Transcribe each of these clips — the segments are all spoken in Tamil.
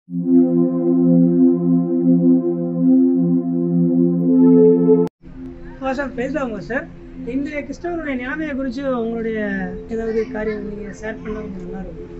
சார் பேசலாமா சார் இன்றைய கிறிஸ்தவருடைய நிலைமையை குறித்து உங்களுடைய ஏதாவது காரியம் நீங்கள் ஷேர் பண்ண நல்லா இருக்கும்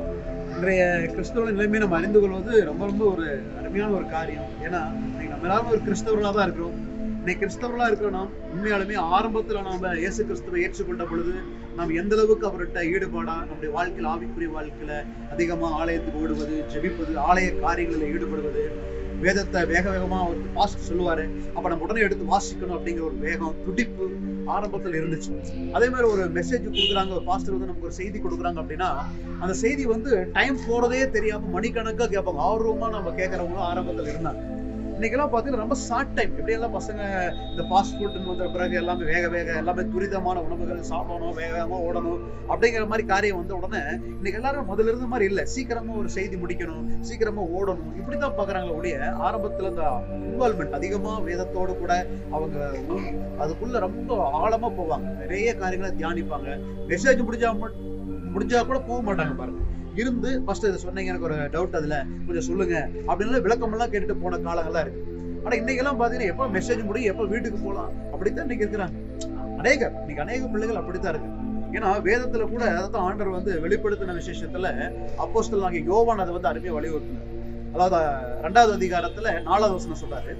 இன்றைய கிறிஸ்தவ நிலைமை நம்ம அறிந்து கொள்வது ரொம்ப ரொம்ப ஒரு அருமையான ஒரு காரியம் ஏன்னா இன்னைக்கு நம்ம எல்லாரும் ஒரு கிறிஸ்தவர்களாக தான் இருக்கிறோம் இன்னைக்கு கிறிஸ்தவர்களாக இருக்கிற நாம் உண்மையாலுமே ஆரம்பத்தில் நாம இயேசு கிறிஸ்துவை ஏற்றுக்கொண்ட பொழுது நாம் எந்த அளவுக்கு அவர்கிட்ட ஈடுபாடா நம்முடைய வாழ்க்கையில் ஆவிக்குரிய வாழ்க்கையில அதிகமா ஆலயத்துக்கு ஓடுவது ஜெபிப்பது ஆலய காரியங்களில் ஈடுபடுவது வேதத்தை வேக வேகமா அவருக்கு பாஸ்ட் சொல்லுவாரு அப்ப நம்ம உடனே எடுத்து வாசிக்கணும் அப்படிங்கிற ஒரு வேகம் துடிப்பு ஆரம்பத்தில் இருந்துச்சு அதே மாதிரி ஒரு மெசேஜ் கொடுக்குறாங்க ஒரு பாஸ்டர் வந்து நமக்கு ஒரு செய்தி கொடுக்குறாங்க அப்படின்னா அந்த செய்தி வந்து டைம் போறதே தெரியாம மணிக்கணக்கா கேட்பாங்க ஆர்வமா நம்ம கேட்கறவங்களும் ஆரம்பத்தில் இருந்தாங்க இன்னைக்கெல்லாம் பார்த்தீங்கன்னா ரொம்ப ஷார்ட் டைம் எப்படியெல்லாம் பசங்க இந்த ஃபாஸ்ட் ஃபுட்னு வந்த பிறகு எல்லாமே வேக வேக எல்லாமே துரிதமான உணவுகள் சாப்பிடணும் வேக வேகமாக ஓடணும் அப்படிங்கிற மாதிரி காரியம் வந்த உடனே இன்னைக்கு எல்லாரும் முதல்ல இருந்த மாதிரி இல்லை சீக்கிரமா ஒரு செய்தி முடிக்கணும் சீக்கிரமா ஓடணும் இப்படிதான் பாக்குறாங்களே ஒழிய ஆரம்பத்துல இந்த இன்வால்மெண்ட் அதிகமா வேதத்தோடு கூட அவங்க ஊ- அதுக்குள்ள ரொம்ப ஆழமா போவாங்க நிறைய காரியங்களை தியானிப்பாங்க மெசேஜ் முடிஞ்சா மட்- முடிஞ்சா கூட போக மாட்டாங்க பாருங்க இருந்து ஃபர்ஸ்ட் இதை சொன்னீங்க எனக்கு ஒரு டவுட் அதுல கொஞ்சம் சொல்லுங்க அப்படின்னு விளக்கம் எல்லாம் கேட்டுட்டு போன காலங்கள்லாம் இருக்கு ஆனா இன்னைக்கெல்லாம் பாத்தீங்கன்னா எப்ப மெசேஜ் முடியும் எப்ப வீட்டுக்கு போகலாம் அப்படித்தான் இன்னைக்கு இருக்கிறாங்க அநேகர் இன்னைக்கு அநேக பிள்ளைகள் அப்படித்தான் இருக்கு ஏன்னா வேதத்துல கூட அதான் ஆண்டவர் வந்து வெளிப்படுத்தின விசேஷத்துல அப்போஸ்தலன் ஆகிய யோவான் அதை வந்து அருமையா வலியுறுத்தினார் அதாவது ரெண்டாவது அதிகாரத்துல நாலாவது வசனம் சொல்றாரு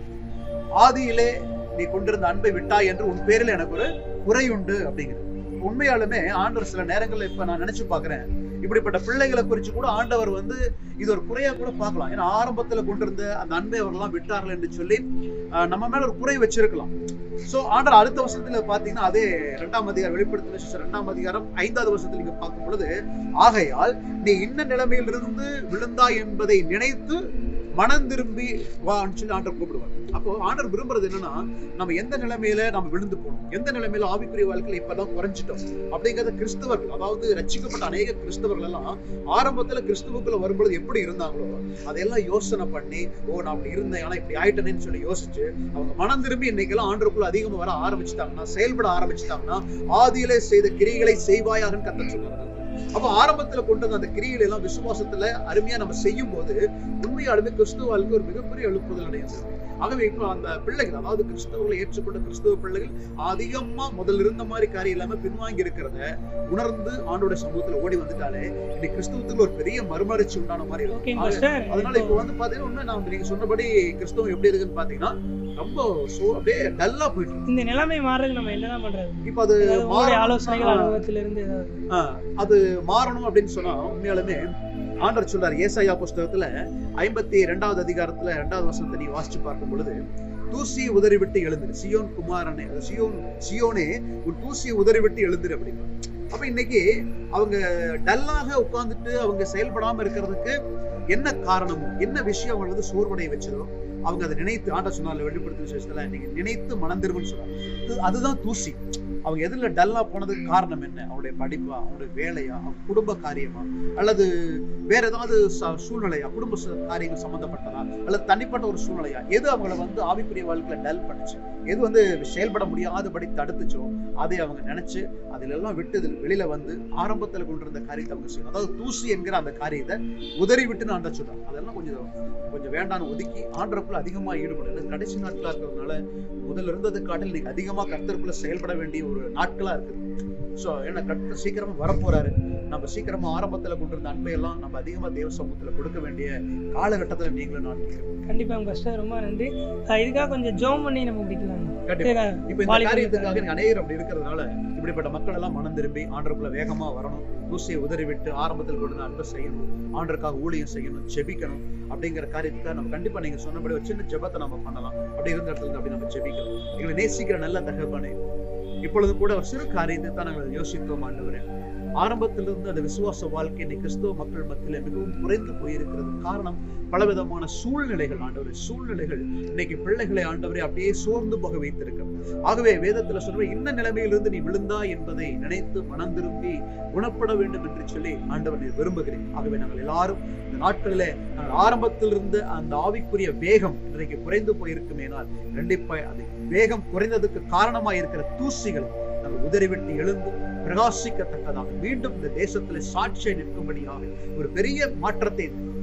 ஆதியிலே நீ கொண்டிருந்த அன்பை விட்டாய் என்று உன் பேரில் எனக்கு ஒரு குறை உண்டு அப்படிங்கிறது உண்மையாலுமே ஆண்டவர் சில நேரங்கள்ல இப்ப நான் நினைச்சு பாக்குறேன் இப்படிப்பட்ட பிள்ளைகளை குறித்து கூட ஆண்டவர் வந்து இது ஒரு குறையா கூட பார்க்கலாம் ஏன்னா ஆரம்பத்துல கொண்டிருந்த அந்த அன்பை அவர்கள்லாம் விட்டார்கள் என்று சொல்லி ஆஹ், நம்ம மேல ஒரு குறை வச்சிருக்கலாம் சோ ஆண்டவர் அடுத்த வருஷத்துல பாத்தீங்கன்னா அதே இரண்டாம் அதிகாரம் வெளிப்படுத்தின விசேஷம் இரண்டாம் அதிகாரம் ஐந்தாவது வருஷத்துல நீங்க பார்க்கும் பொழுது ஆகையால் நீ இன்ன நிலைமையிலிருந்து விழுந்தாய் என்பதை நினைத்து மனம் திரும்பி வான்னு சொல்லி ஆண்டவர் கூப்பிடுவார் அப்போ ஆண்டவர் விரும்புறது என்னன்னா நம்ம எந்த நிலைமையில நம்ம விழுந்து போனோம் எந்த நிலைமையில ஆவிக்குரிய வாழ்க்கையில இப்பதான் குறைஞ்சிட்டோம் அப்படிங்கறத கிறிஸ்தவர்கள் அதாவது ரட்சிக்கப்பட்ட அநேக கிறிஸ்தவர்கள் எல்லாம் ஆரம்பத்துல கிறிஸ்துவுக்குள்ள வரும்பொழுது எப்படி இருந்தாங்களோ அதையெல்லாம் யோசனை பண்ணி ஓ நான் அப்படி இருந்தேன் ஆனா இப்படி ஆயிட்டேனேன்னு சொல்லி யோசிச்சு அவங்க மனம் திரும்பி இன்னைக்கெல்லாம் ஆண்டருக்குள்ள அதிகமா வர ஆரம்பிச்சுட்டாங்கன்னா செயல்பட ஆரம்பிச்சுட்டாங்கன்னா ஆதியிலே செய்த கிரிகளை செய்வாயாகன்னு கத்த சொன்னாங்க அப்ப ஆரம்பத்துல கொண்டு வந்த அந்த கிரிகளை எல்லாம் விசுவாசத்துல அருமையா நம்ம செய்யும் போது உண்மையாலுமே கிறிஸ்துவ வாழ்க்கை ஒரு மிகப்பெரிய எழுப்புதல் அடையுது ஆகவே இப்போ அந்த பிள்ளைகள் அதாவது கிறிஸ்தவர்களை ஏற்றுக்கொண்ட கிறிஸ்தவ பிள்ளைகள் அதிகமா முதல்ல இருந்த மாதிரி காரியம் இல்லாம பின்வாங்கி இருக்கிறத உணர்ந்து ஆண்டோட சமூகத்துல ஓடி வந்துட்டாலே இன்னைக்கு கிறிஸ்துவத்துக்கு ஒரு பெரிய மறுமலர்ச்சி உண்டான மாதிரி இருக்கும் ஓகேங்க ஆக- சார் அதனால இப்போ வந்து பாத்தீங்கன்னா இன்னும் நான் நீங்க சொன்னபடி கிறிஸ்தவம் எப்படி இருக்குன்னு பாத்தீங்கன்னா ரொம்ப சோ அப்படியே டல்லா போயிட்டு இருக்கு. இந்த நிலைமை மாறுறதுக்கு நம்ம என்னதான் பண்றது இப்போ அது ஏதாவது உங்களுடைய மாறணும். ஆலோசனைகள் ஆ. அனுபவத்திலிருந்து ஏதாவது ஆ, அது மாறணும் அப்படின்னு சொன்னா உண்மையாலுமே ஆண்டர் சொல்றாரு ஏசாயா புஸ்தகத்துல ஐம்பத்தி ரெண்டாவது அதிகாரத்துல ரெண்டாவது வசனத்தை நீ வாசிச்சு பார்க்கும் பொழுது தூசி உதறிவிட்டு எழுந்துரு சியோன் குமாரனே சியோன் சியோனே உன் தூசியை உதறிவிட்டு எழுந்துரு அப்படின்னு அப்ப இன்னைக்கு அவங்க டல்லாக உட்கார்ந்துட்டு அவங்க செயல்படாம இருக்கிறதுக்கு என்ன காரணமோ என்ன விஷயம் அவங்க வந்து சோர்வடைய வச்சதோ அவங்க அதை நினைத்து ஆண்ட சொன்னால வெளிப்படுத்தும் விசேஷத்துல நீங்க நினைத்து மணந்திருக்குன்னு சொல்றாங்க அது- அதுதான் தூசி அவங்க எதுல டல்லா போனதுக்கு காரணம் என்ன அவங்களுடைய படிப்பா அவங்களுடைய வேலையா அவங்க குடும்ப காரியமா அல்லது வேற ஏதாவது ச- சூழ்நிலையா குடும்ப ச- காரியங்கள் சம்பந்தப்பட்டதா அல்லது தனிப்பட்ட ஒரு சூழ்நிலையா எது அவங்கள வந்து ஆவிக்குரிய வாழ்க்கையில டல் பண்ணுச்சு எது வந்து செயல்பட முடியாதபடி தடுத்துச்சோ அதை அவங்க நினைச்சு அதுல எல்லாம் விட்டு இதுல வெளியில வந்து ஆரம்பத்துல கொண்டு இருந்த காரியத்தை அவங்க செய்யணும் அதாவது தூசி என்கிற அந்த காரியத்தை உதறி விட்டுன்னு ஆண்ட சொல்றாங்க அதெல்லாம் கொஞ்சம் கொஞ்சம் வேண்டான்னு ஒதுக்கி ஆண்டருக்குள்ள அதிகமா ஈடுபடல கடைசி நாட்களா இருக்கிறதுனால முதல்ல இருந்தது காட்டில் இன்னைக்கு அதிகமா கர்த்தருக்குள்ள செயல்பட வேண்டிய ஒரு நாட்களா இருக்குது சோ ஏன்னா கர்த்தர் சீக்கிரமா வரப்போறாரு நம்ம சீக்கிரமா ஆரம்பத்துல கொண்டு இருந்த அன்பையெல்லாம் நம்ம அதிகமா தேவ சமூகத்துல கொடுக்க வேண்டிய காலகட்டத்துல நீங்களும் நான் இருக்கிறோம். கண்டிப்பா உங்க சார் ரொம்ப நன்றி அஹ் இதுக்காக கொஞ்சம் ஜோம் பண்ணி நம்ம முடிக்கலாம் கண்டிப்பா இப்ப இந்த வாலிபர்களுக்கு காரியத்துக்காக நீங்க அநேகர் அப்படி இருக்கிறதுனால இப்படிப்பட்ட மக்கள் எல்லாம் மனம் திரும்பி ஆண்டருக்குள்ள வேகமா வரணும் தூசியை உதறி விட்டு ஆரம்பத்தில் கொண்டு வந்து அன்பை செய்யணும் ஆண்டருக்காக ஊழியம் செய்யணும் ஜெபிக்கணும் அப்படிங்கிற காரியத்துக்காக நம்ம கண்டிப்பா நீங்க சொன்னபடி ஒரு சின்ன ஜெபத்தை நம்ம பண்ணலாம் அப்படி இருந்த இடத்துல இருந்து அப்படி நம்ம ஜெபிக்கலாம் எங்களை நேசிக்கிற நல்ல தகவனே இப்பொழுது கூட ஒரு சிறு காரியத்தை தான் நாங்கள் யோசித்தோம் ஆண்டவரே ஆரம்பத்திலிருந்து அந்த விசுவாச வாழ்க்கை இன்னைக்கு கிறிஸ்தவ மக்கள் மத்தியில மிகவும் குறைந்து போயிருக்கிறது காரணம் பலவிதமான சூழ்நிலைகள் ஆண்டவரே சூழ்நிலைகள் இன்னைக்கு பிள்ளைகளை ஆண்டவரே அப்படியே சோர்ந்து போக வைத்திருக்கிறது ஆகவே வேதத்துல சொல்ற இந்த நிலைமையிலிருந்து நீ விழுந்தா என்பதை நினைத்து மனம் திரும்பி குணப்பட வேண்டும் என்று சொல்லி ஆண்டவர் நீர் விரும்புகிறேன் ஆகவே நாங்கள் எல்லாரும் இந்த நாட்களிலே நாங்கள் ஆரம்பத்தில் இருந்து அந்த ஆவிக்குரிய வேகம் இன்றைக்கு குறைந்து போயிருக்குமேனால் கண்டிப்பா அது வேகம் குறைந்ததுக்கு காரணமாக இருக்கிற தூசிகளை நாங்கள் உதறிவிட்டு எழுந்து பிரகாசிக்கத்தக்கதாக மீண்டும் இந்த தேசத்துல சாட்சியை நிற்கும்படியாக ஒரு பெரிய மாற்றத்தை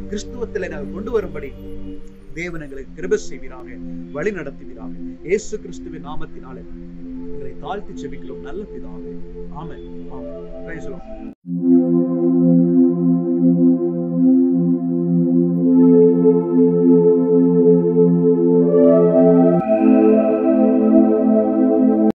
கிறிஸ்துவத்திலே நாங்கள் கொண்டு வரும்படி தேவன் எங்களுக்கு கிருபை செய்வீராக வழி நடத்துவீராக இயேசு கிறிஸ்துவின் நாமத்தினாலே எங்களை தாழ்த்தி செபிக்கிறோம் நல்ல பிதாவே ஆமென் ஆமென் Praise the Lord.